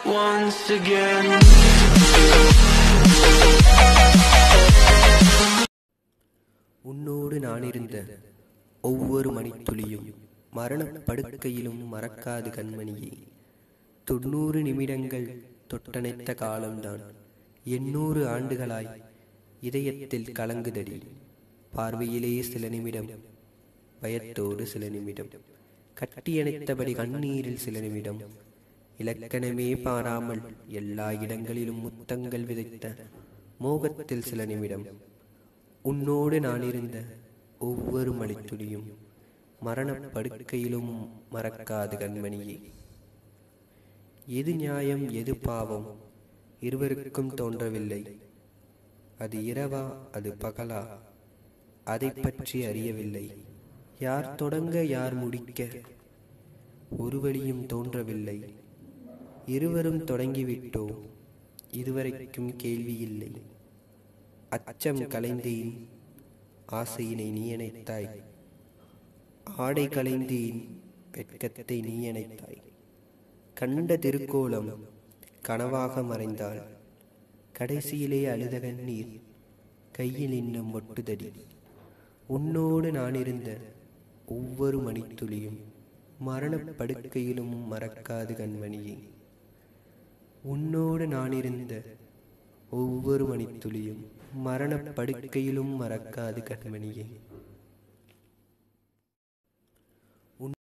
once again. உன்னோடு நானிருந்த ஒவ்வொரு மணித்துளியும் மரணப் படுக்கையிலும் மறக்காது கண்மணியே தொண்ணூறு நிமிடங்கள் தொட்டணைத்த காலம்தான் எண்ணூறு ஆண்டுகளாய் இதயத்தில் கலங்குதடி பார்வையிலே சில நிமிடம் பயத்தோடு சில நிமிடம் கட்டியணைத்தபடி கண்ணீரில் சில நிமிடம் இலக்கணமே பாராமல் எல்லா இடங்களிலும் முத்தங்கள் விதைத்த மோகத்தில் சில நிமிடம் உன்னோடு நான் இருந்த ஒவ்வொரு மணித்துளியும் மரணப் படுக்கையிலும் மறக்காது கண்மணியே எது நியாயம் எது பாவம் இருவருக்கும் தோன்றவில்லை அது இரவா அது பகலா அதை பற்றி அறியவில்லை யார் தொடங்க யார் முடிக்க ஒரு வழியும் தோன்றவில்லை இருவரும் தொடங்கிவிட்டோம் இதுவரைக்கும் கேள்வி இல்லை அச்சம் கலைந்தேன் ஆசையினை நீ அணைத்தாய் ஆடை கலைந்தேன் வெட்கத்தை நீ அணைத்தாய் கண்ட திருக்கோலம் கனவாக மறைந்தாள் கடைசியிலே அழுத கண்ணீர் கையில் இன்னும் ஒட்டுதடி உன்னோடு நான் இருந்த ஒவ்வொரு மணித்துளியும் மரணப் படுக்கையிலும் மறக்காது கண்மணியே உன்னோடு நான் இருந்த ஒவ்வொரு மணித்துளியும் மரணப் படுக்கையிலும் மறக்காது கண்மணியே